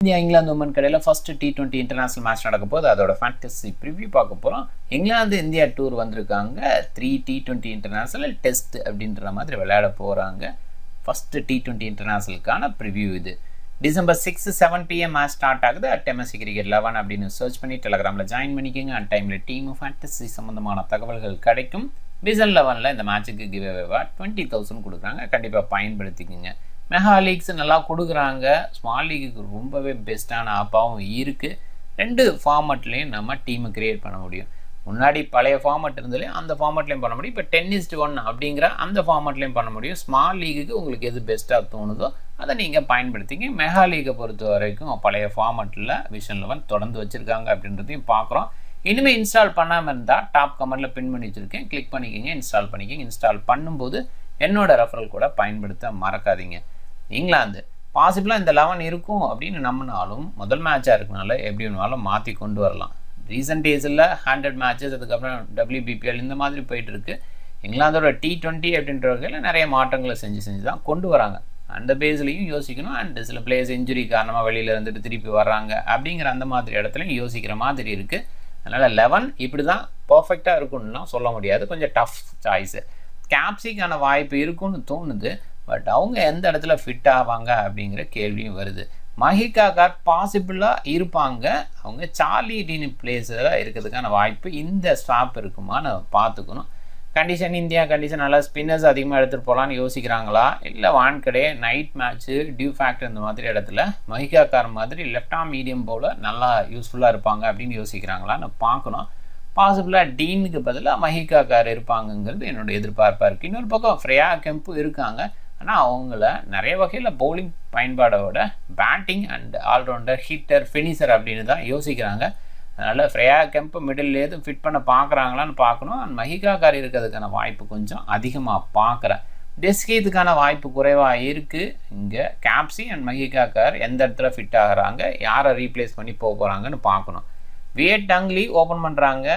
India இங்கிலாந்து women கடையில் first T twenty international match நடக்க போது அதோட ஃபேண்டசி ப்ரிவ்யூ பார்க்க போகிறோம் இங்கிலாந்து இந்தியா டூர் வந்திருக்காங்க three T twenty international test அப்படின்ற மாதிரி விளையாட போகிறாங்க ஃபஸ்ட்டு டி டுவெண்ட்டி இன்டர்நேஷனலுக்கான ப்ரிவ்யூ இது December six seven PM match start ஆகுது அட் எம்எஸ்சி கிரிக்கெட் லெவன் அப்படின்னு சர்ச் பண்ணி டெலகிராமில் ஜாயின் பண்ணிக்கோங்க அட் டைமில் டீம் ஃபேண்டசி சம்மந்தமான தகவல்கள் கிடைக்கும் விசன் லெவனில் இந்த மேட்ச்சுக்கு கிவ் அவேவா டுவெண்ட்டி தௌசண்ட் கொடுக்குறாங்க கண்டிப்பாக பயன்படுத்திக்கோங்க மெகா லீக்ஸ் நல்லா கொடுக்குறாங்க ஸ்மால் லீக்குக்கு ரொம்பவே பெஸ்ட்டான ஆப்பாகவும் இருக்குது ரெண்டு ஃபார்மட்லேயும் நம்ம டீமை க்ரியேட் பண்ண முடியும் முன்னாடி பழைய ஃபார்மட் இருந்தாலே அந்த ஃபார்மட்லேயும் பண்ண முடியும் இப்போ டென்னிஸ்ட் ஒன் அப்படிங்கிற அந்த ஃபார்மட்லேயும் பண்ண முடியும் ஸ்மால் லீக்குக்கு உங்களுக்கு எது பெஸ்ட்டாக தோணுதோ அதை நீங்கள் பயன்படுத்திங்க மெகா லீகை பொறுத்த வரைக்கும் பழைய ஃபார்மட்டில் விஷன் லெவன் தொடர்ந்து வச்சுருக்காங்க அப்படின்றதையும் பார்க்குறோம் இனிமேல் இன்ஸ்டால் பண்ணாமல் இருந்தால் டாப் கமெண்டில் பின் பண்ணி வச்சுருக்கேன் கிளிக் பண்ணிக்கோங்க இன்ஸ்டால் பண்ணிக்கோங்க இன்ஸ்டால் பண்ணும்போது என்னோட ரெஃபரல் கூட பயன்படுத்த மறக்காதீங்க இங்கிலாந்து பாசிபிளாக இந்த லெவன் இருக்கும் அப்படின்னு நம்பினாலும் முதல் மேட்சாக இருக்கனால எப்படி வேணாலும் மாற்றி கொண்டு வரலாம் ரீசெண்ட் டேஸில் ஹண்ட்ரட் மேட்சஸ் அதுக்கப்புறம் டபிள்யூபிபிஎல் இந்த மாதிரி போயிட்டு இருக்கு இங்கிலாந்தோட டி டுவெண்ட்டி அப்படின்ற வகையில் நிறைய மாற்றங்களை செஞ்சு செஞ்சு தான் கொண்டு வராங்க அந்த பேஸ்லையும் யோசிக்கணும் அண்ட் சில பிளேயர்ஸ் இன்ஜுரி காரணமாக வெளியில் இருந்துட்டு திருப்பி வர்றாங்க அப்படிங்கிற அந்த மாதிரி இடத்துலையும் யோசிக்கிற மாதிரி இருக்குது அதனால் லெவன் இப்படி தான் பர்ஃபெக்டாக இருக்கும்னுலாம் சொல்ல முடியாது கொஞ்சம் டஃப் சாய்ஸு கேப்சிக்கான வாய்ப்பு இருக்குன்னு தோணுது பட் அவங்க எந்த இடத்துல ஃபிட் ஆவாங்க அப்படிங்கிற கேள்வியும் வருது மஹிகா கார் பாசிபிளாக இருப்பாங்க அவங்க சார்லி டீனி பிளேஸில் இருக்கிறதுக்கான வாய்ப்பு இந்த ஸ்டாப் இருக்குமான்னு பார்த்துக்கணும் கண்டிஷன் இந்தியா கண்டிஷன் நல்லா ஸ்பின்னர்ஸ் அதிகமாக எடுத்துகிட்டு போகலான்னு யோசிக்கிறாங்களா இல்லை Wankhede night match dew factor இந்த மாதிரி இடத்துல மஹிகா கார் மாதிரி லெஃப்ட் ஆம் மீடியம் போல் நல்லா யூஸ்ஃபுல்லாக இருப்பாங்க அப்படின்னு யோசிக்கிறாங்களான்னு பார்க்கணும் பாசிபிளாக டீனுக்கு பதிலாக மஹிகா கார் இருப்பாங்கங்கிறது என்னோட எதிர்பார்ப்பாக இருக்குது இன்னொரு பக்கம் ஃப்ரேயா கெம்பு இருக்காங்க ஆனால் அவங்கள நிறைய வகையில் பவுலிங் பயன்பாடோட batting and allrounder hitter finisher அப்படின்னு தான் யோசிக்கிறாங்க அதனால் ஃப்ரேயா கெம்ப் மிடில் எதுவும் ஃபிட் பண்ண பார்க்குறாங்களான்னு பார்க்கணும் அண்ட் மஹிகா கார் இருக்கிறதுக்கான வாய்ப்பு கொஞ்சம் அதிகமாக பார்க்குறேன் டெஸ்கீத்துக்கான வாய்ப்பு குறைவாக இருக்குது இங்கே கேப்சி அண்ட் மஹிகா கார் எந்த இடத்துல ஃபிட் ஆகிறாங்க யாரை ரீப்ளேஸ் பண்ணி போக போகிறாங்கன்னு பார்க்கணும் வியட் டங்லி ஓப்பன் பண்ணுறாங்க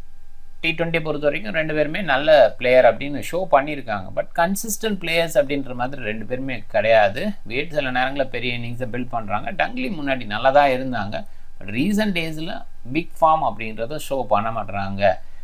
டி டுவெண்ட்டி பொறுத்த வரைக்கும் ரெண்டு பேருமே நல்ல பிளேயர் அப்படின்னு ஷோ பண்ணியிருக்காங்க பட் கன்சிஸ்டன்ட் பிளேயர்ஸ் அப்படின்ற மாதிரி ரெண்டு பேருமே கிடையாது வியட் சில நேரங்களில் பெரிய இன்னிங்ஸை பில்ட் பண்ணுறாங்க டங்லி முன்னாடி நல்லா தான் இருந்தாங்க பட் ரீசன்ட் டேஸில் பிக் ஃபார்ம் அப்படின்றத ஷோ பண்ண மாட்டுறாங்க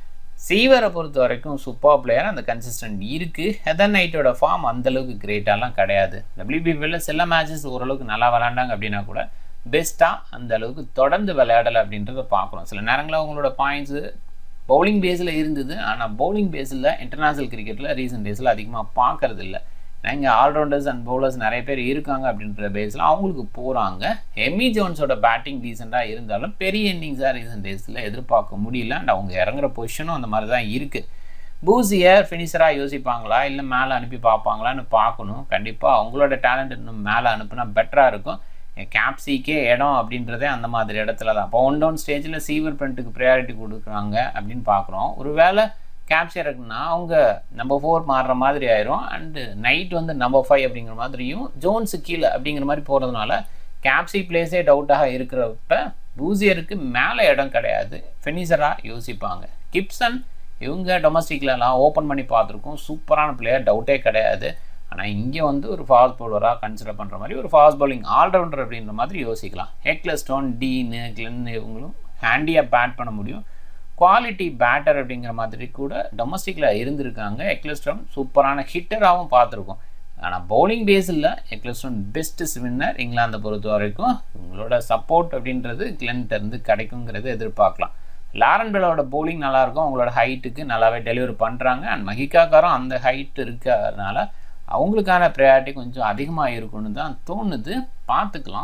சீவரை பொறுத்த வரைக்கும் சூப்பர் பிளேயர் அந்த கன்சிஸ்டன்ட் இருக்குது ஹெதர் நைட்டோட ஃபார்ம் அந்தளவுக்கு கிரேட்டாலாம் கிடையாது டபிள்யூபிபியில் சில மேட்சஸ் ஓரளவுக்கு நல்லா விளாண்டாங்க அப்படின்னா கூட பெஸ்ட்டாக அந்த அளவுக்கு தொடர்ந்து விளையாடலை அப்படின்றத பார்க்குறோம் சில நேரங்களில் அவங்களோட பாயிண்ட்ஸு பவுலிங் பேஸில் இருந்தது ஆனால் பவுலிங் பேஸில் இன்டர்நேஷ்னல் கிரிக்கெட்டில் ரீசன்ட் டேஸில் அதிகமாக பார்க்கறது இல்லை இங்கே ஆல்ரவுண்டர்ஸ் அண்ட் பவுலர்ஸ் நிறைய பேர் இருக்காங்க அப்படின்ற பேஸில் அவங்களுக்கு போகிறாங்க எமி ஜோன்ஸோட பேட்டிங் டீசெண்டாக இருந்தாலும் பெரிய இன்னிங்ஸாக ரீசன்ட் டேஸில் எதிர்பார்க்க முடியல அண்ட் அவங்க இறங்குற பொசிஷனும் அந்த மாதிரி தான் இருக்குது பூசியர் ஃபினிஷராக யோசிப்பாங்களா இல்லை மேலே அனுப்பி பார்ப்பாங்களான்னு பார்க்கணும் கண்டிப்பாக அவங்களோட டேலண்ட் இன்னும் மேலே அனுப்புனா பெட்டராக இருக்கும் கேப்சிக்கே இடம் அப்படின்றதே அந்த மாதிரி இடத்துல தான் இப்போ ஒன் டவுன் ஸ்டேஜில் சீவர் பிரிண்ட்டுக்கு ப்ரையாரிட்டி கொடுக்குறாங்க அப்படின்னு பார்க்குறோம் ஒரு வேளை கேப்சி இருக்குன்னா அவங்க நம்பர் ஃபோர் மாறுற மாதிரி ஆயிரும் அண்டு நைட் வந்து நம்பர் ஃபைவ் அப்படிங்கிற மாதிரியும் ஜோன்ஸு கீழே அப்படிங்கிற மாதிரி போகிறதுனால கேப்சி பிளேஸே டவுட்டாக இருக்கிறப்ப பூசியருக்கு மேலே இடம் கிடையாது ஃபினிஷராக யோசிப்பாங்க கிப்சன் இவங்க டொமஸ்டிக்லலாம் ஓப்பன் பண்ணி பார்த்துருக்கோம் சூப்பரான பிளேயர் டவுட்டே கிடையாது ஆனால் இங்கே வந்து ஒரு ஃபாஸ்ட் பவுலராக கன்சிடர் பண்ணுற மாதிரி ஒரு ஃபாஸ்ட் பவுலிங் ஆல்ரவுண்டர் அப்படின்ற மாதிரி யோசிக்கலாம் எக்லஸ்டோன் டீனு கிளன் இவங்களும் ஹேண்டியாக பேட் பண்ண முடியும் குவாலிட்டி பேட்டர் அப்படிங்கிற மாதிரி கூட டொமஸ்டிக்கில் இருந்திருக்காங்க எக்லஸ்டோன் சூப்பரான ஹிட்டராகவும் பார்த்துருக்கோம் ஆனால் பவுலிங் பேஸில் எக்லஸ்டோன் பெஸ்ட் ஸ்வின்னர் இங்கிலாந்தை பொறுத்த வரைக்கும் இவங்களோட சப்போர்ட் அப்படின்றது கிளன்கிட்டருந்து கிடைக்குங்கிறது எதிர்பார்க்கலாம் லாரன் பெலோட பவுலிங் நல்லாயிருக்கும் அவங்களோட ஹைட்டுக்கு நல்லாவே டெலிவரி பண்ணுறாங்க அண்ட் மஹிகாக்காரும் அந்த ஹைட் இருக்கிறதுனால அவங்களுக்கான ப்ரையாரிட்டி கொஞ்சம் அதிகமாக இருக்குன்னு தான் தோணுது பார்த்துக்கலாம்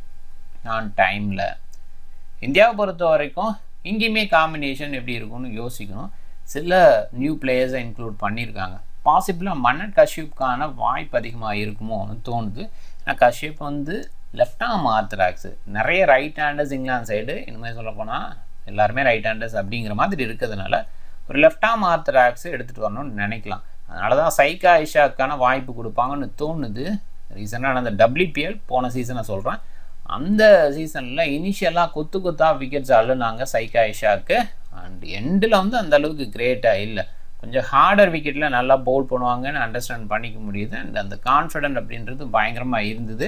நான் டைமில் இந்தியாவை பொறுத்த வரைக்கும் இங்கேயுமே காம்பினேஷன் எப்படி இருக்கும்னு யோசிக்கணும் சில நியூ பிளேயர்ஸை இன்க்ளூட் பண்ணியிருக்காங்க பாசிபிளாக மன்னட் கஷ்யப்கான வாய்ப்பு அதிகமாக இருக்குமோன்னு தோணுது ஏன்னா கஷ்யப் வந்து லெஃப்ட் ஆம் ஆர்த்தராக்ஸு நிறைய ரைட் ஹேண்டர்ஸ் இங்கிலாந்து சைடு இனிமேல் சொல்ல போனால் எல்லாருமே ரைட் ஹேண்டர்ஸ் அப்படிங்கிற மாதிரி இருக்கிறதுனால ஒரு லெஃப்ட் ஆம் ஆர்த்தராக்ஸ் எடுத்துகிட்டு வரணும்னு நினைக்கலாம் அதனால தான் சைக்கா ஐஷாக்கான வாய்ப்பு கொடுப்பாங்கன்னு தோணுது ரீசனாக அந்த டபிள்யூபிஎல் போன சீசனை சொல்கிறேன் அந்த சீசனில் இனிஷியலாக கொத்து கொத்தாக விக்கெட்ஸ் அள்ளுனாங்க சைக்கா ஐஷாக்கு அண்ட் எண்டில் வந்து அந்த அளவுக்கு கிரேட்டாக இல்லை கொஞ்சம் ஹார்டர் விக்கெட்டில் நல்லா பவுல் பண்ணுவாங்கன்னு அண்டர்ஸ்டாண்ட் பண்ணிக்க முடியுது அண்ட் அந்த கான்ஃபிடென்ட் அப்படின்றது பயங்கரமாக இருந்தது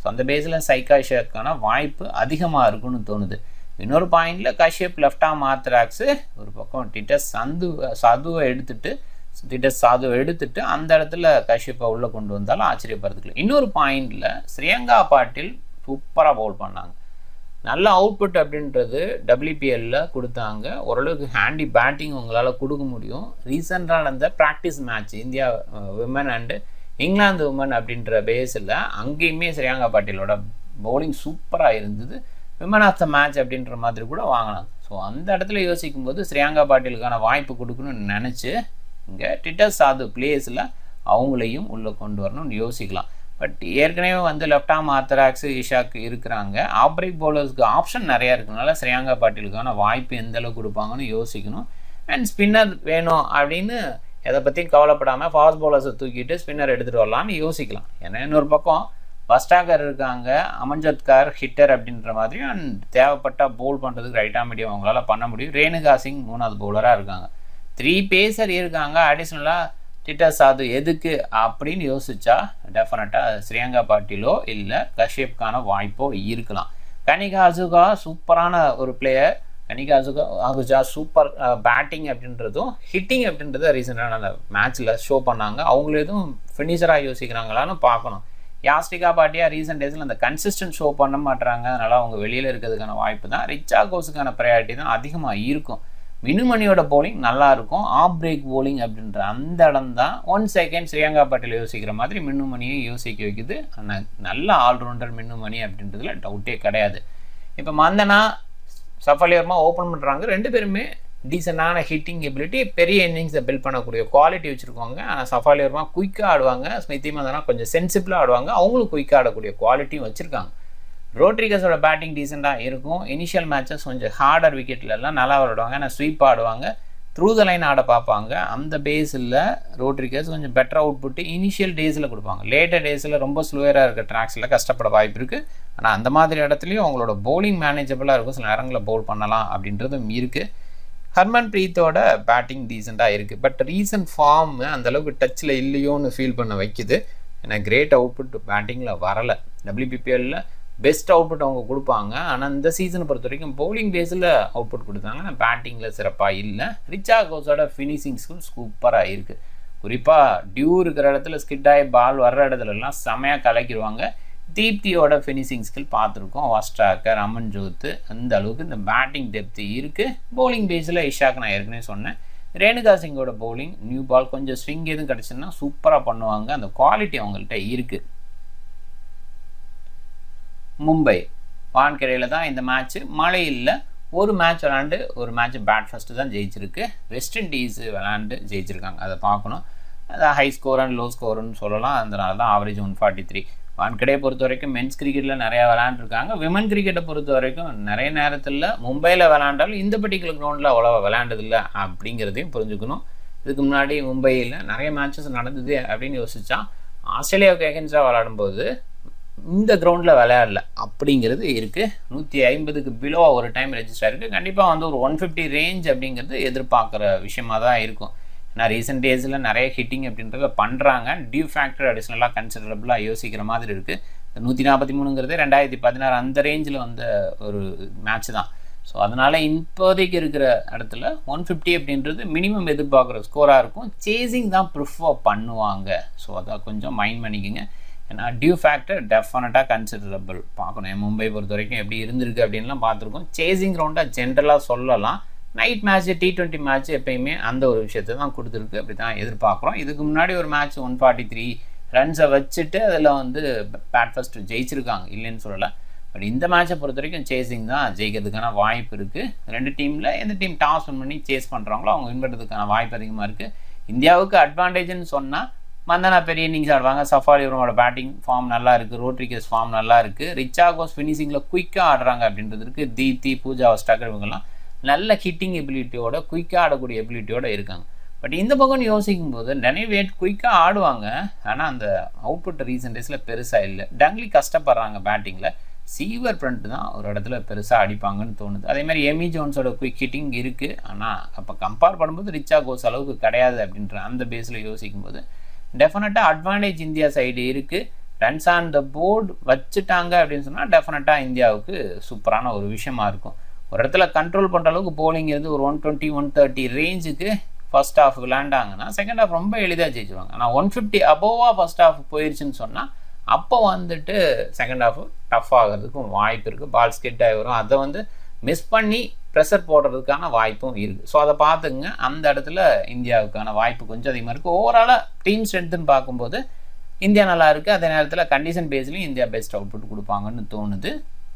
ஸோ அந்த பேஸில் சைக்கா ஷேக்கான வாய்ப்பு அதிகமாக இருக்குன்னு தோணுது இன்னொரு பாயிண்டில் கஷ்யப் லெஃப்டாக மாத்திராக்ஸு ஒரு பக்கம் டிட்டஸ் சந்து சதுவை எடுத்துட்டு டிட்டஸ் சாதுவை எடுத்துட்டு அந்த இடத்துல கஷ்யப்பை உள்ளே கொண்டு வந்தாலும் ஆச்சரியப்படுறதுக்கு இன்னொரு பாயிண்டில் ஸ்ரீயங்கா பாட்டில் சூப்பராக பவுல் பண்ணாங்க நல்ல அவுட்புட் அப்படின்றது டபிள்யூபிஎல்ல கொடுத்தாங்க ஓரளவுக்கு ஹேண்டி பேட்டிங் உங்களால் கொடுக்க முடியும் ரீசெண்டாக நடந்த practice match India women and இங்கிலாந்து உமன் அப்படின்ற பேஸில் அங்கேயுமே ஸ்ரீயங்கா பாட்டிலோட பவுலிங் சூப்பராக இருந்தது விமன் ஆஃப் த மேட்ச் அப்படின்ற மாதிரி கூட வாங்கினாங்க ஸோ அந்த இடத்துல யோசிக்கும் போது ஸ்ரீயங்கா பாட்டிலுக்கான வாய்ப்பு கொடுக்கணும்னு நினச்சி இங்கே டிட்டர் சாது பிளேஸில் அவங்களையும் உள்ளே கொண்டு வரணும்னு யோசிக்கலாம் பட் ஏற்கனவே வந்து லெஃப்ட் ஆம் ஆர்த்தராக்ஸு இஷாக்கு இருக்கிறாங்க ஆப்ரேக் பவுலர்ஸ்க்கு ஆப்ஷன் நிறையா இருக்கனால ஸ்ரீயங்கா பாட்டிலுக்கான வாய்ப்பு எந்த அளவுக்கு கொடுப்பாங்கன்னு யோசிக்கணும் அண்ட் ஸ்பின்னர் வேணும் அப்படின்னு எதை பற்றியும் கவலைப்படாமல் ஃபாஸ்ட் பவுலர்ஸை தூக்கிட்டு ஸ்பின்னர் எடுத்துகிட்டு வரலான்னு யோசிக்கலாம் ஏன்னா இன்னொரு பக்கம் பஸ்டாகர் இருக்காங்க அமன்ஜத்கார் ஹிட்டர் அப்படின்ற மாதிரி அண்ட் தேவைப்பட்டால் பவுல் பண்ணுறதுக்கு ரைட்டாக மீடியம் அவங்களால பண்ண முடியும் ரேணுகா சிங் மூணாவது பவுலராக இருக்காங்க த்ரீ பேசர் இருக்காங்க அடிஷ்னலாக டிட்டர் சாது எதுக்கு அப்படின்னு யோசிச்சா டெஃபினட்டாக ஸ்ரீயங்கா பாட்டிலோ இல்லை கஷ்யப்கான வாய்ப்போ இருக்கலாம் கனிகா அசுகா சூப்பரான ஒரு player Kanika Ahuja Ahuja super batting அப்படின்றதும் ஹிட்டிங் அப்படின்றத ரீசெண்டான அந்த மேட்ச்சில் ஷோ பண்ணாங்க அவங்கள எதுவும் ஃபினிஷராக யோசிக்கிறாங்களான்னு பார்க்கணும் யாஸ்டிகா பாட்டியா ரீசெண்ட் டேஸில் அந்த கன்சிஸ்டன்ட் ஷோ பண்ண மாட்டுறாங்க அதனால் அவங்க வெளியில் இருக்கிறதுக்கான வாய்ப்பு தான் ரிச்சா கோஸுக்கான ப்ரையாரிட்டி தான் அதிகமாக இருக்கும் மினுமணியோட பவுலிங் நல்லா இருக்கும் ஆஃப் பிரேக் பவுலிங் அப்படின்ற அந்த இடம் தான் ஒன் செகண்ட் ஸ்ரீயங்கா பாட்டில் யோசிக்கிற மாதிரி மின்னுமணியை யோசிக்க வைக்குது ஆனால் நல்ல ஆல்ரவுண்டர் மின்னுமணி அப்படின்றதுல டவுட்டே கிடையாது இப்போ மந்தனா சஃபலியர்மா ஓப்பன் பண்ணுறாங்க ரெண்டு பேருமே டீசெண்டான ஹிட்டிங் எபிலிட்டி பெரிய இன்னிங்ஸை பில்ட் பண்ணக்கூடிய குவாலிட்டி வச்சுருக்காங்க ஆனால் சஃபாலியர்மா குயிக்காக ஆடுவாங்க ஸ்மித்தி மந்தனா கொஞ்சம் சென்சிபிளாக ஆடுவாங்க அவங்களும் குயிக்காக ஆடக்கூடிய குவாலிட்டியும் வச்சுருக்காங்க ரோட்ரிகஸோட பேட்டிங் டீசெண்டாக இருக்கும் இனிஷியல் மேட்சஸ் கொஞ்சம் ஹார்டர் விக்கெட்லலாம் நல்லா விளையாடுவாங்க ஆனால் ஸ்வீப் ஆடுவாங்க த்ரூ த லைன் ஆட பார்ப்பாங்க அந்த பேஸில் ரோட்ரிகஸ் கொஞ்சம் பெட்டர் அவுட் புட்டு இனிஷியல் டேஸில் கொடுப்பாங்க லேட்டர் டேஸில் ரொம்ப ஸ்லோயராக இருக்க ட்ராக்ஸில் கஷ்டப்பட வாய்ப்பு இருக்குது ஆனால் அந்த மாதிரி இடத்துலையும் அவங்களோட பவுலிங் மேனேஜபிளாக இருக்கும் சில நேரங்களில் பவுல் பண்ணலாம் அப்படின்றதும் இருக்குது ஹர்மன் பிரீத்தோட பேட்டிங் டீசெண்டாக இருக்குது பட் ரீசன்ட் ஃபார்ம் அந்தளவுக்கு டச்சில் இல்லையோன்னு ஃபீல் பண்ண வைக்குது ஏன்னா கிரேட் அவுட்புட் பேட்டிங்கில் வரலை டபிள்யூபிபிஎல்லில் பெஸ்ட் அவுட்புட் அவங்க கொடுப்பாங்க ஆனால் இந்த சீசனை பொறுத்த வரைக்கும் பவுலிங் பேஸில் அவுட்புட் கொடுத்தாங்க ஆனால் பேட்டிங்கில் சிறப்பாக இல்லை ரிச்சா கோஸோட ஃபினிஷிங்ஸும் சூப்பராக இருக்குது குறிப்பாக டியூ இருக்கிற இடத்துல ஸ்கிட் ஆகி பால் வர்ற இடத்துலலாம் செமையாக கலக்கிடுவாங்க தீப்தியோட ஃபினிஷிங் ஸ்கில் பார்த்துருக்கோம் வாஸ்டாக்கர் அமன் ஜோத்து அந்த அளவுக்கு இந்த பேட்டிங் டெப்த் இருக்குது பவுலிங் பேஸில் இஷாக் நான் ஏற்கனவே சொன்னேன் ரேணுகா சிங்கோட பவுலிங் நியூ பால் கொஞ்சம் ஸ்விங் எதுவும் கிடச்சுன்னா சூப்பராக பண்ணுவாங்க அந்த குவாலிட்டி அவங்கள்ட்ட இருக்குது மும்பை வான்கரையில் தான் இந்த மேட்ச்சு மழை இல்லை ஒரு மேட்ச் விளாண்டு ஒரு மேட்ச் பேட் ஃபஸ்ட்டு தான் ஜெயிச்சிருக்கு வெஸ்ட் இண்டீஸ் விளாண்டு ஜெயிச்சிருக்காங்க அதை பார்க்கணும் அது ஹை ஸ்கோர் அண்ட் லோ ஸ்கோர்னு சொல்லலாம் அதனால தான் ஆவரேஜ் ஒன் ஃபார்ட்டி த்ரீ வான்கடையை பொறுத்த வரைக்கும் மென்ஸ் கிரிக்கெட்டில் நிறையா விளாண்டுருக்காங்க விமன் கிரிக்கெட்டை பொறுத்த வரைக்கும் நிறைய நேரத்தில் மும்பையில் விளாண்டாலும் இந்த பர்டிகுலர் கிரவுண்டில் அவ்வளோ விளையாண்டதில்லை அப்படிங்கிறதையும் புரிஞ்சுக்கணும் இதுக்கு முன்னாடி மும்பையில் நிறைய மேட்சஸ் நடந்தது அப்படின்னு யோசிச்சா ஆஸ்திரேலியாவுக்கு எகென்ஸ்டாக விளாடும்போது இந்த கிரவுண்டில் விளையாடல அப்படிங்கிறது இருக்குது நூற்றி ஐம்பதுக்கு பிலோ ஒரு டைம் ரெஜிஸ்டர் இருக்குது கண்டிப்பாக வந்து ஒரு ஒன் ஃபிஃப்டி ரேஞ்ச் அப்படிங்கிறது எதிர்பார்க்குற விஷயமாக தான் இருக்கும் ஏன்னா ரீசெண்ட் டேஸில் நிறைய ஹிட்டிங் அப்படின்றத பண்ணுறாங்க டியூ ஃபேக்டர் அடிஷ்னலாக கன்சிடரபுளாக யோசிக்கிற மாதிரி இருக்குது இந்த நூற்றி நாற்பத்தி மூணுங்கிறது ரெண்டாயிரத்தி பதினாறு அந்த ரேஞ்சில் வந்த ஒரு மேட்ச் தான் ஸோ அதனால் இப்போதைக்கு இருக்கிற இடத்துல ஒன் ஃபிஃப்டி அப்படின்றது மினிமம் எதிர்பார்க்குற ஸ்கோராக இருக்கும் சேசிங் தான் ப்ரிஃபர் பண்ணுவாங்க ஸோ அதை கொஞ்சம் மைண்ட் பண்ணிக்கோங்க ஏன்னா டியூ ஃபேக்டர் டெஃபினட்டாக கன்சிடரபிள் பார்க்கணும் மும்பை பொறுத்த வரைக்கும் எப்படி இருந்திருக்கு அப்படின்லாம் பார்த்துருக்கோம் சேசிங் ரவுண்டாக ஜென்ரலாக சொல்லலாம் night match T twenty match எப்பயுமே அந்த ஒரு விஷயத்தை தான் கொடுத்துருக்கு அப்படி தான் எதிர்பார்க்குறோம் இதுக்கு முன்னாடி ஒரு மேட்ச் ஒன் ஃபார்ட்டி த்ரீ ரன்ஸை வச்சுட்டு அதில் வந்து பேட் ஃபஸ்ட்டு ஜெயிச்சிருக்காங்க இல்லைன்னு சொல்லலை பட் இந்த மேட்சை பொறுத்த வரைக்கும் சேசிங் தான் ஜெயிக்கிறதுக்கான வாய்ப்பு இருக்குது ரெண்டு டீமில் எந்த டீம் டாஸ் ஒன் பண்ணி சேஸ் பண்ணுறாங்களோ அவங்க வின் பண்ணுறதுக்கான வாய்ப்பு அதிகமாக இருக்குது இந்தியாவுக்கு அட்வான்டேஜ்னு சொன்னால் மந்தனா பெரிய இன்னிங்ஸ் ஆடுவாங்க சஃபாரி இவரோட பேட்டிங் ஃபார்ம் நல்லா இருக்குது ரோட்ரிகஸ் ஃபார்ம் நல்லா இருக்குது ரிச்சாகோஸ் ஃபினிஷிங்கில் குயிக்காக ஆடுறாங்க அப்படின்றது இருக்குது தீப்தி பூஜா ஸ்டாக்கர் இவங்கெல்லாம் நல்ல ஹிட்டிங் எபிலிட்டியோட குயிக்காக ஆடக்கூடிய எபிலிட்டியோட இருக்காங்க பட் இந்த பக்கம் யோசிக்கும் போது டெனிவேட் குயிக்காக ஆடுவாங்க ஆனால் அந்த அவுட்புட் ரீசன்ட் டேஸில் பெருசாக இல்லை டங்லி கஷ்டப்படுறாங்க பேட்டிங்கில் சீவர் ஃப்ரண்ட் தான் ஒரு இடத்துல பெருசாக அடிப்பாங்கன்னு தோணுது அதே மாதிரி எமி ஜோன்ஸோட குயிக் ஹிட்டிங் இருக்குது ஆனால் அப்போ கம்பேர் பண்ணும்போது ரிச்சா கோஸ் அளவுக்கு கிடையாது அப்படின்ற அந்த பேஸில் யோசிக்கும் போது டெஃபினட்டாக அட்வான்டேஜ் இந்தியா சைடு இருக்குது ரன்ஸ் ஆன் த போர்டு வச்சுட்டாங்க அப்படின்னு சொன்னால் டெஃபினட்டாக இந்தியாவுக்கு சூப்பரான ஒரு விஷயமா இருக்கும் ஒரு இடத்துல கண்ட்ரோல் பண்ணுற அளவுக்கு போலிங் இருந்து ஒரு ஒன் டுவெண்ட்டி ஒன் தேர்ட்டி ரேஞ்சுக்கு ஃபர்ஸ்ட் ஹாஃப் விளாண்டாங்கன்னா செகண்ட் ஹாஃப் ரொம்ப எளிதாக ஜெயிச்சுவாங்க ஆனால் ஒன் ஃபிஃப்டி அபோவாக ஃபர்ஸ்ட் ஹாஃப் போயிடுச்சுன்னு சொன்னால் அப்போ வந்துட்டு செகண்ட் ஹாஃப் டஃப் ஆகிறதுக்கும் வாய்ப்பு இருக்குது பால் ஸ்கிட் ஆகி வரும் அதை வந்து மிஸ் பண்ணி ப்ரெஷர் போடுறதுக்கான வாய்ப்பும் இருக்குது ஸோ அதை பார்த்துங்க அந்த இடத்துல இந்தியாவுக்கான வாய்ப்பு கொஞ்சம் அதிகமாக இருக்குது ஓவராலாக டீம் ஸ்ட்ரென்த்துன்னு பார்க்கும்போது இந்தியா நல்லா இருக்குது அதே நேரத்தில் கண்டிஷன் பேஸ்லையும் இந்தியா பெஸ்ட் அவுட்புட் கொடுப்பாங்கன்னு தோணுது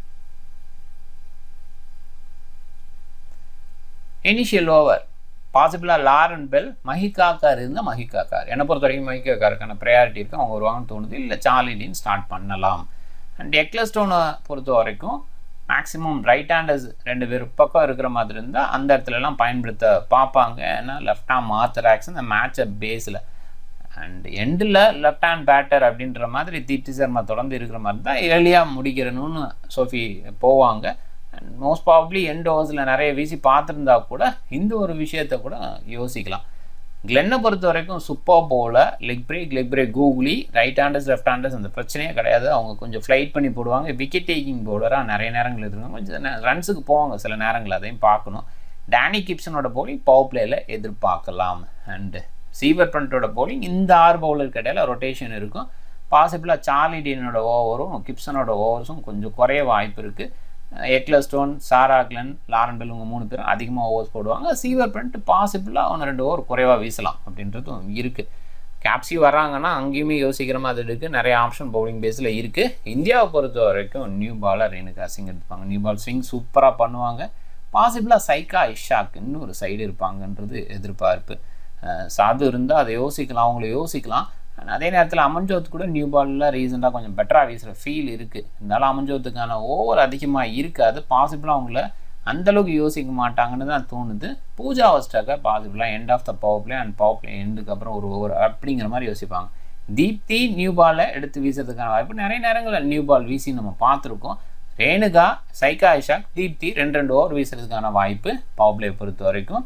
இனிஷியல் ஓவர் பாசிபிளாக லாரன் பெல் மஹிகாக்கார் இருந்தால் மஹிகாக்கார் என்னை பொறுத்த வரைக்கும் மஹிகாக்காருக்கான ப்ரையாரிட்டி இருக்குது அவங்க வருவாங்கன்னு தோணுது இல்லை சார்லிடின் ஸ்டார்ட் பண்ணலாம் அண்ட் எக்லஸ்டோனை பொறுத்த வரைக்கும் மேக்ஸிமம் ரைட் ஹேண்டர்ஸ் ரெண்டு பேர் பக்கம் இருக்கிற மாதிரி இருந்தால் அந்த இடத்துலலாம் பயன்படுத்த பார்ப்பாங்க ஏன்னா லெஃப்ட் ஹேண்ட் மாத்தர் ஆக்ஸ் இந்த மேட்சை பேஸில் அண்ட் எண்டில் லெஃப்ட் ஹேண்ட் பேட்டர் அப்படின்ற மாதிரி தீப்தி சர்மா தொடர்ந்து இருக்கிற மாதிரி தான் ஏர்லியாக முடிக்கிறணும்னு சோஃபி போவாங்க அண்ட் மோஸ்ட் ப்ராப்ளி எண்ட் ஓவர்ஸில் நிறைய வீசி பார்த்துருந்தா கூட இந்த ஒரு விஷயத்த கூட யோசிக்கலாம் கிளென்னை பொறுத்த வரைக்கும் சூப்பர் போல leg break leg break googly right handers left handers அந்த பிரச்சனையே கிடையாது அவங்க கொஞ்சம் ஃப்ளைட் பண்ணி போடுவாங்க விக்கெட் டேக்கிங் பவுலராக நிறைய நேரங்கள் இருக்காங்க கொஞ்சம் ரன்ஸுக்கு போவாங்க சில நேரங்கள் அதையும் பார்க்கணும் டேனி கிப்சனோட போலிங் பவர் பிளேயில் எதிர்பார்க்கலாம் அண்டு சீவர் பண்டோட போலிங் இந்த ஆறு பவுலருக்கு இடையில ரொட்டேஷன் இருக்கும் பாசிபிளாக சார்லி டீனோட ஓவரும் கிப்சனோட ஓவர்ஸும் கொஞ்சம் குறைய வாய்ப்பு இருக்குது Ecclestone Sarah Glenn Lauren Bell இவங்க மூணு பேரும் அதிகமாக ஓவர்ஸ் போடுவாங்க சீவர் பண்ணிட்டு பாசிபிளாக ஒன்று ரெண்டு ஓவர் குறைவாக வீசலாம் அப்படின்றதும் இருக்குது கேப்சி வராங்கன்னா அங்கேயுமே யோசிக்கிற மாதிரி இருக்குது நிறைய ஆப்ஷன் பவுலிங் பேஸில் இருக்குது இந்தியாவை பொறுத்த வரைக்கும் நியூ பாலர் ரேணுகா சிங் எடுப்பாங்க நியூ பால் ஸ்விங் சூப்பராக பண்ணுவாங்க பாசிபிளாக சைக்கா இஷாக்குன்னு ஒரு சைடு இருப்பாங்கன்றது எதிர்பார்ப்பு சாது இருந்தால் அதை யோசிக்கலாம் அவங்கள யோசிக்கலாம் அதே நேரத்தில் அமன்ஜோத் கூட நியூ பாலில் ரீசெண்டாக கொஞ்சம் பெட்டராக வீசுகிற ஃபீல் இருக்குது இருந்தாலும் அமன்ஜோத்துக்கான ஓவர் அதிகமாக இருக்காது பாசிபிளாக அவங்கள அந்தளவுக்கு யோசிக்க மாட்டாங்கன்னு தான் தோணுது பூஜா வஸ்டாக்க பாசிபிளாக end of the power play and power play எண்டுக்கு அப்புறம் ஒரு ஓவர் அப்படிங்கிற மாதிரி யோசிப்பாங்க தீப்தி நியூ பாலை எடுத்து வீசுறதுக்கான வாய்ப்பு நிறைய நேரங்களில் நியூ பால் வீசி நம்ம பார்த்துருக்கோம் ரேணுகா சைகா ஐஷாக் தீப்தி ரெண்டு ரெண்டு ஓவர் வீசுறதுக்கான வாய்ப்பு பவர் பிளே பொறுத்த வரைக்கும்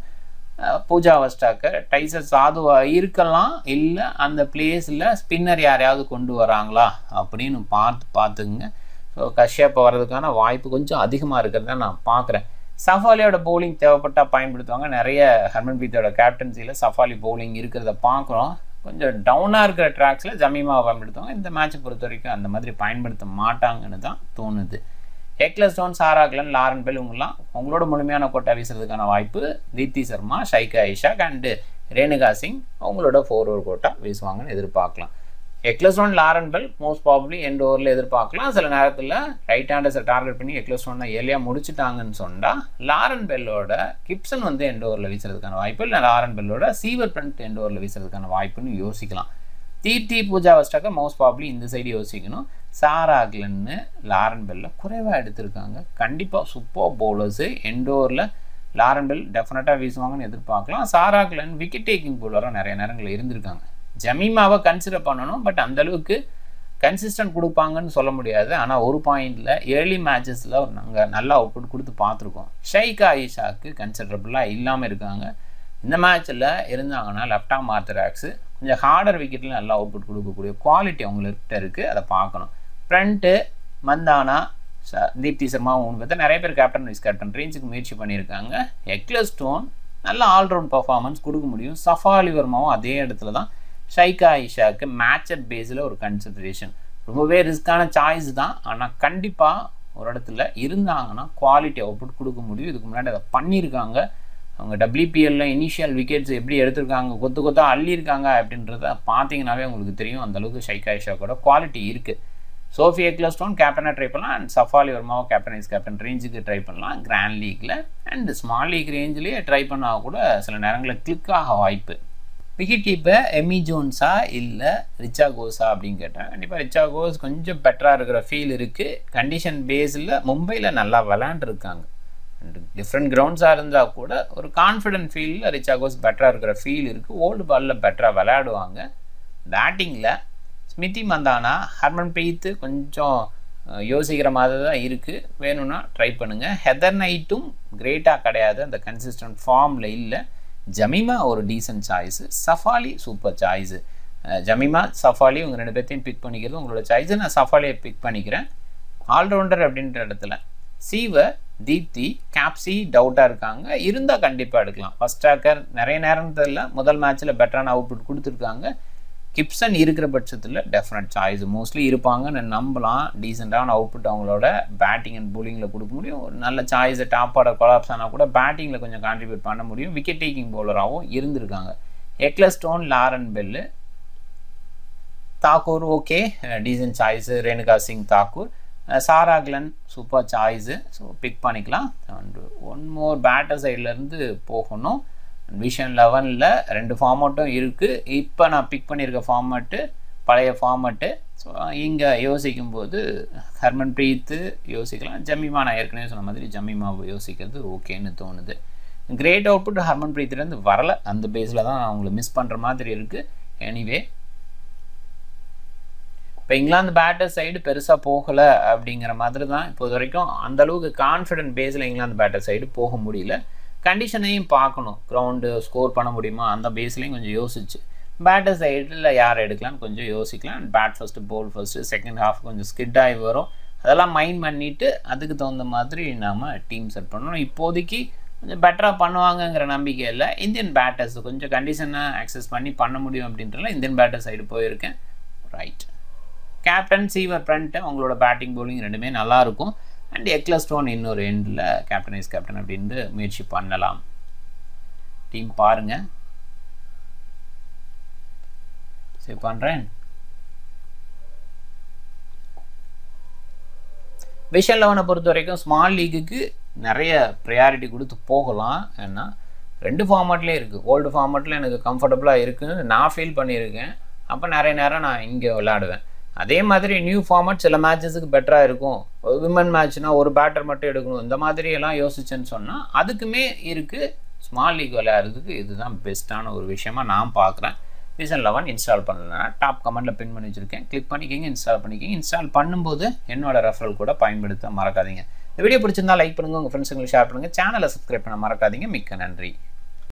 பூஜா வஸ்டாக்கர் டைசர் சாதுவாக இருக்கலாம் இல்லை அந்த பிளேஸில் ஸ்பின்னர் யாரையாவது கொண்டு வராங்களா அப்படின்னு பார்த்து பார்த்துக்குங்க ஸோ கஷ்யப்பை வர்றதுக்கான வாய்ப்பு கொஞ்சம் அதிகமாக இருக்கிறத நான் பார்க்குறேன் சஃபாலியோட பவுலிங் தேவைப்பட்டால் பயன்படுத்துவாங்க நிறைய ஹர்மன்பிரித்தோட கேப்டன்சியில் சஃபாலி பவுலிங் இருக்கிறத பார்க்குறோம் கொஞ்சம் டவுனாக இருக்கிற ட்ராக்ஸில் ஜமீமாவை பயன்படுத்துவாங்க இந்த மேட்சை பொறுத்த வரைக்கும் அந்த மாதிரி பயன்படுத்த மாட்டாங்கன்னு தான் தோணுது எக்லஸ்டோன் சாராக்லன் லாரன் பெல் இவங்கெல்லாம் உங்களோட முழுமையான கோட்டா வீசுறதுக்கான வாய்ப்பு தீப்தி சர்மா ஷைகா ஐஷாக் அண்டு ரேணுகா சிங் அவங்களோட ஃபோர் ஓவர் கோட்டா வீசுவாங்கன்னு எதிர்பார்க்கலாம் Ecclestone Lauren Bell most probably end ஓவரில் எதிர்பார்க்கலாம் சில நேரத்தில் ரைட் ஹேண்டர்ஸை டார்கெட் பண்ணி எக்லஸ்டோனை ஏர்லியாக முடிச்சுட்டாங்கன்னு சொன்னால் லாரன் பெல்லோட கிப்சன் வந்து எண்ட் ஓவரில் வீசுறதுக்கான வாய்ப்பு இல்லை லாரன் பெல்லோட சீவர் பிரண்ட் எண்ட் ஓவரில் வீசுறதுக்கான வாய்ப்புன்னு யோசிக்கலாம் தீர்த்தி பூஜா வஸ்டாக்க மோஸ்ட் ப்ராப்ளி இந்த சைடு யோசிக்கணும் சாரா கிளன்னு லாரன் பெல்ல குறைவாக எடுத்திருக்காங்க கண்டிப்பாக சூப்பர் பவுலர்ஸு எண்டோரில் லாரன் பெல் டெஃபினட்டாக வீசுவாங்கன்னு எதிர்பார்க்கலாம் சாரா கிளன் விக்கெட் டேக்கிங் பவுலராக நிறைய நேரங்களில் இருந்திருக்காங்க ஜமீமாவை கன்சிடர் பண்ணணும் பட் அந்தளவுக்கு கன்சிஸ்டன்ட் கொடுப்பாங்கன்னு சொல்ல முடியாது ஆனால் ஒரு பாயிண்டில் ஏர்லி மேட்சஸில் நாங்கள் நல்லா அவுட்புட் கொடுத்து பார்த்துருக்கோம் ஷைகா ஈஷாக்கு கன்சிடரபுளாக இல்லாமல் இருக்காங்க இந்த மேட்ச்சில் இருந்தாங்கன்னா லெஃப்ட் ஆம் ஆர்த்தராக்ஸு கொஞ்சம் ஹார்டர் விக்கெட்டில் நல்லா அவுட்புட் கொடுக்கக்கூடிய குவாலிட்டி அவங்கள்ட்ட இருக்குது அதை பார்க்கணும் ஃப்ரண்ட்டு மந்தானா தீப்தி சர்மா மூணு பேர்த்த நிறைய பேர் கேப்டன் வைஸ் கேப்டன் ரேஞ்சுக்கு முயற்சி பண்ணியிருக்காங்க எக்லஸ் ஸ்டோன் நல்ல ஆல்ரவுண்ட் பர்ஃபார்மன்ஸ் கொடுக்க முடியும் சஃபாலி வர்மாவும் அதே இடத்துல தான் ஷைகா ஐஷாக்கு மேட்சப் பேஸில் ஒரு கன்சிடரேஷன் ரொம்பவே ரிஸ்க்கான சாய்ஸ் தான் ஆனால் கண்டிப்பாக ஒரு இடத்துல இருந்தாங்கன்னா குவாலிட்டி அவுட்புட் கொடுக்க முடியும் இதுக்கு முன்னாடி அதை பண்ணியிருக்காங்க அவங்க டபிள்யூபிஎல்ல இனிஷியல் விக்கெட்ஸ் எப்படி எடுத்திருக்காங்க கொத்து கொத்தா அள்ளியிருக்காங்க அப்படின்றத பார்த்தீங்கன்னாவே உங்களுக்கு தெரியும் அந்தளவுக்கு ஷைகா ஐஷாக்கோட குவாலிட்டி இருக்குது சோஃபி எக்லஸ்டோன் கேப்டனாக ட்ரை பண்ணலாம் அண்ட் சஃபாலி வர்மாவை கேப்டன் வைஸ் கேப்டன் ரேஞ்சுக்கு ட்ரை பண்ணலாம் கிராண்ட் லீக்கில் அண்ட் ஸ்மால் லீக் ரேஞ்சிலேயே ட்ரை பண்ணால் கூட சில நேரங்களில் கிளிக் ஆக வாய்ப்பு விக்கெட் கீப்பர் எமி ஜோன்ஸா இல்லை ரிச்சா கோஸா அப்படின்னு கேட்டேன் கண்டிப்பாக ரிச்சா கோஸ் கொஞ்சம் பெட்டராக இருக்கிற ஃபீல் இருக்குது கண்டிஷன் பேஸில் மும்பையில் நல்லா விளாண்டுருக்காங்க அண்ட் டிஃப்ரெண்ட் கிரவுண்ட்ஸாக இருந்தால் கூட ஒரு கான்ஃபிடென்ட் ஃபீலில் ரிச்சா கோஸ் பெட்டராக இருக்கிற ஃபீல் இருக்குது ஓல்டு பாலில் பெட்டராக விளையாடுவாங்க பேட்டிங்கில் ஸ்மிதி மந்தானா ஹர்மன் பிரீத்து கொஞ்சம் யோசிக்கிற மாதிரி தான் இருக்குது வேணும்னா ட்ரை பண்ணுங்கள் ஹெதர் நைட்டும் கிரேட்டாக கிடையாது அந்த கன்சிஸ்டன்ட் ஃபார்மில் இல்லை ஜமீமா ஒரு decent choice Shafali super choice Jemimah Shafali உங்கள் ரெண்டு பேர்த்தையும் பிக் பண்ணிக்கிறது உங்களோட சாய்ஸை நான் சஃபாலியை பிக் பண்ணிக்கிறேன் ஆல்ரவுண்டர் அப்படின்ற இடத்துல சீவ தீப்தி கேப்சி டவுட்டாக இருக்காங்க இருந்தால் கண்டிப்பாக எடுக்கலாம் ஃபஸ்ட் ட்ராக்கர் நிறைய நேரத்தில் முதல் மேட்ச்சில் பெட்டரான அவுட்புட் கொடுத்துருக்காங்க கிப்சன் இருக்கிற பட்சத்தில் டெஃபினட் சாய்ஸ் மோஸ்ட்லி இருப்பாங்கன்னு நம்பலாம் டீசெண்டான அவுட்புட் அவங்களோட பேட்டிங் அண்ட் போலிங்கில் கொடுக்க முடியும் ஒரு நல்ல சாய்ஸை டாப் ஆர்டர் கொலாப்ஸ் ஆனால் கூட பேட்டிங்கில் கொஞ்சம் கான்ட்ரிபியூட் பண்ண முடியும் விக்கெட் டேக்கிங் பவுலராகவும் இருந்திருக்காங்க Ecclestone Lauren Bell Thakur okay decent choice Renuka Singh Thakur Sarah Glenn super choice so pick பண்ணிக்கலாம் அண்ட் ஒன் மோர் பேட்டர் சைட்லேருந்து போகணும் விஷன் லெவனில் ரெண்டு ஃபார்மேட்டும் இருக்குது இப்போ நான் பிக் பண்ணியிருக்க ஃபார்மேட்டு பழைய ஃபார்மேட்டு ஸோ இங்கே யோசிக்கும் போது ஹர்மன் பிரீத்து யோசிக்கலாம் ஜமீமா நான் ஏற்கனவே சொன்ன மாதிரி ஜமீமாவை யோசிக்கிறது ஓகேன்னு தோணுது கிரேட் அவுட்புட் ஹர்மன் பிரீத்துலேருந்து வரலை அந்த பேஸில் தான் அவங்கள மிஸ் பண்ணுற மாதிரி இருக்குது எனிவே இப்போ இங்கிலாந்து பேட்டர் சைடு பெருசாக போகலை அப்படிங்கிற மாதிரி தான் இப்போது வரைக்கும் அந்தளவுக்கு கான்ஃபிடென்ட் பேஸில் இங்கிலாந்து பேட்டர் சைடு போக முடியல கண்டிஷனையும் பார்க்கணும் கிரவுண்டு ஸ்கோர் பண்ண முடியுமா அந்த பேஸ்லேயும் கொஞ்சம் யோசிச்சு பேட்டர் சைடில் யார் எடுக்கலாம்னு கொஞ்சம் யோசிக்கலாம் and bat first ball first second half கொஞ்சம் ஸ்கிட் ஆகி வரும் அதெல்லாம் மைண்ட் பண்ணிவிட்டு அதுக்கு தகுந்த மாதிரி நாம் டீம் செட் பண்ணணும் இப்போதைக்கு கொஞ்சம் பெட்டராக பண்ணுவாங்கங்கிற நம்பிக்கை இல்லை இந்தியன் பேட்டர்ஸ் கொஞ்சம் கண்டிஷனை அக்சஸ் பண்ணி பண்ண முடியும் அப்படின்றல இந்தியன் பேட்டர் சைடு போயிருக்கேன் ரைட் கேப்டன் சீவர் ஃப்ரண்ட்டு அவங்களோட பேட்டிங் பவுலிங் ரெண்டுமே நல்லாயிருக்கும் அண்ட் எக்லஸ்டோன் இன்னொரு எண்டில் கேப்டன் இஸ் கேப்டன் அப்படின்னு முயற்சி பண்ணலாம் டீம் பாருங்கள் சரி பண்ணுறேன் விஷன் லெவனை பொறுத்த வரைக்கும் ஸ்மால் லீக்குக்கு நிறைய ப்ரையாரிட்டி கொடுத்து போகலாம் ஏன்னா ரெண்டு ஃபார்மேட்லேயே இருக்குது ஓல்டு ஃபார்மேட்டில் எனக்கு கம்ஃபர்டபுளாக இருக்குன்னு நான் ஃபீல் பண்ணியிருக்கேன் அப்போ நிறைய நேரம் நான் இங்கே விளையாடுவேன் அதே மாதிரி நியூ ஃபார்மேட் சில மேட்சஸுக்கு பெட்டராக இருக்கும் விமன் மேட்ச்னால் ஒரு பேட்டர் மட்டும் எடுக்கணும் இந்த மாதிரி எல்லாம் யோசிச்சேன்னு சொன்னால் அதுக்குமே இருக்குது ஸ்மால் லீக் விளையாடுறதுக்கு இதுதான் பெஸ்ட்டான ஒரு விஷயமா நான் பார்க்குறேன் விசன் லெவன் இன்ஸ்டால் பண்ணலன்னா டாப் கமெண்ட்டில் பின் பண்ணி வச்சுருக்கேன் கிளிக் பண்ணிக்கிங்க இன்ஸ்டால் பண்ணிக்கிங்க இன்ஸ்டால் பண்ணும்போது என்னோட ரெஃபரல் கூட பயன்படுத்த மறக்காதீங்க இந்த வீடியோ பிடிச்சிருந்தா லைக் பண்ணுங்கள் உங்கள் ஃப்ரெண்ட்ஸுங்களுக்கு ஷேர் பண்ணுங்கள் சேனலை சப்ஸ்கிரைப் பண்ண மறக்காதீங்க மிக்க நன்றி